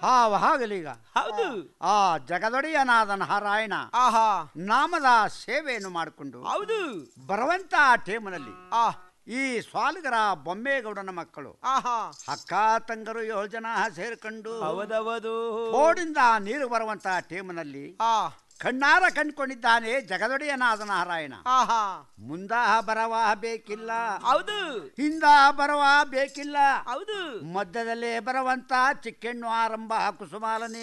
ಹಾಗಲೀಗ ಹೌದು ಆ ಜಗದೊಡೆಯನಾದ ನಾರಾಯಣ ಆಹಾ ನಾಮದ ಸೇವೆಯನ್ನು ಮಾಡಿಕೊಂಡು ಹೌದು ಬರುವಂತ ಟೇಮನಲ್ಲಿ ಆ ಈ ಸ್ವಾಲಿಗರ ಬೊಮ್ಮೇಗೌಡನ ಮಕ್ಕಳು ಆಹಾ ಅಕ್ಕ ತಂಗರು ಏಳು ಜನ ಸೇರ್ಕೊಂಡು ಹೌದವದು ಬೋರ್ಡಿಂದ ನೀರು ಬರುವಂತ ಟೇಮನಲ್ಲಿ ಆ ಕಣ್ಣಾರ ಕಂಡ್ಕೊಂಡಿದ್ದಾನೆ ಜಗದೊಡೆಯನಾದ ನಾರಾಯಣ ಆಹಾ ಮುಂದ ಬರವ ಬೇಕಿಲ್ಲ ಹೌದು ಹಿಂದ ಬರವ ಬೇಕಿಲ್ಲ ಹೌದು ಮಧ್ಯದಲ್ಲೇ ಬರುವಂತ ಚಿಕ್ಕೆಣ್ಣು ಆರಂಭ ಕುಸುಮಾಲನೆ